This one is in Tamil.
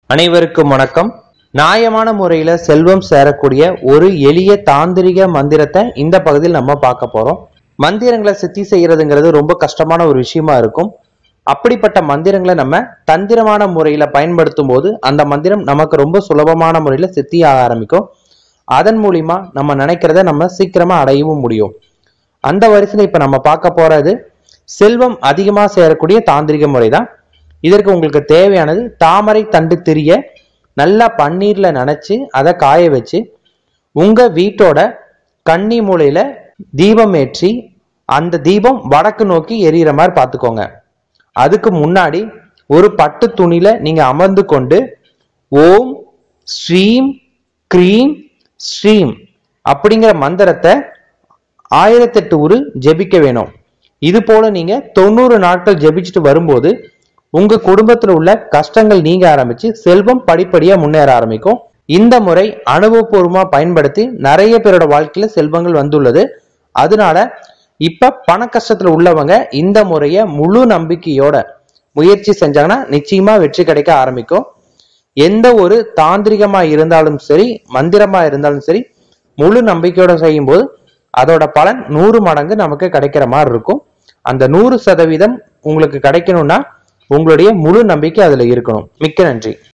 அனைவருக்கும் வணக்கம் நியாயமான முறையில செல்வம் சேரக்கூடிய ஒரு எளிய தாந்திரிக மந்திரத்தை இந்த பகுதியில் நம்ம பார்க்க போறோம் மந்திரங்களை சித்தி செய்யறதுங்கிறது ரொம்ப கஷ்டமான ஒரு விஷயமா இருக்கும் அப்படிப்பட்ட மந்திரங்களை நம்ம தந்திரமான முறையில பயன்படுத்தும் போது அந்த மந்திரம் நமக்கு ரொம்ப சுலபமான முறையில சித்தி ஆக ஆரம்பிக்கும் அதன் மூலியமா நம்ம நினைக்கிறத நம்ம சீக்கிரமா அடையவும் முடியும் அந்த வரிசையில் இப்ப நம்ம பார்க்க போறது செல்வம் அதிகமா சேரக்கூடிய தாந்திரிக முறை தான் இதற்கு உங்களுக்கு தேவையானது தாமரை தண்டு திரிய நல்லா பன்னீர்ல நனைச்சு அதை காய வச்சு உங்க வீட்டோட கன்னி மூலையில தீபம் ஏற்றி அந்த தீபம் வடக்கு நோக்கி எரியிற மாதிரி பார்த்துக்கோங்க அதுக்கு முன்னாடி ஒரு பட்டு துணியில நீங்க அமர்ந்து கொண்டு ஓம் ஸ்ரீம் க்ரீம் ஸ்ரீம் அப்படிங்கிற மந்திரத்தை ஆயிரத்தெட்டு உரு ஜெபிக்க வேணும் இது போல நீங்க தொண்ணூறு நாட்கள் ஜெபிச்சுட்டு வரும்போது உங்க குடும்பத்துல உள்ள கஷ்டங்கள் நீங்க ஆரம்பிச்சு செல்வம் படிப்படியா முன்னேற ஆரம்பிக்கும் இந்த முறை அனுபவபூர்வமா பயன்படுத்தி நிறைய பேரோட வாழ்க்கையில செல்வங்கள் வந்துள்ளது அதனால இப்ப பண கஷ்டத்துல உள்ளவங்க இந்த முறைய முழு நம்பிக்கையோட முயற்சி செஞ்சாங்கன்னா நிச்சயமா வெற்றி கிடைக்க ஆரம்பிக்கும் எந்த ஒரு தாந்திரிகமா இருந்தாலும் சரி மந்திரமா இருந்தாலும் சரி முழு நம்பிக்கையோட செய்யும்போது அதோட பலன் நூறு மடங்கு நமக்கு கிடைக்கிற மாதிரி இருக்கும் அந்த நூறு சதவீதம் உங்களுக்கு கிடைக்கணும்னா உங்களுடைய முழு நம்பிக்கை அதுல இருக்கணும் மிக்க நன்றி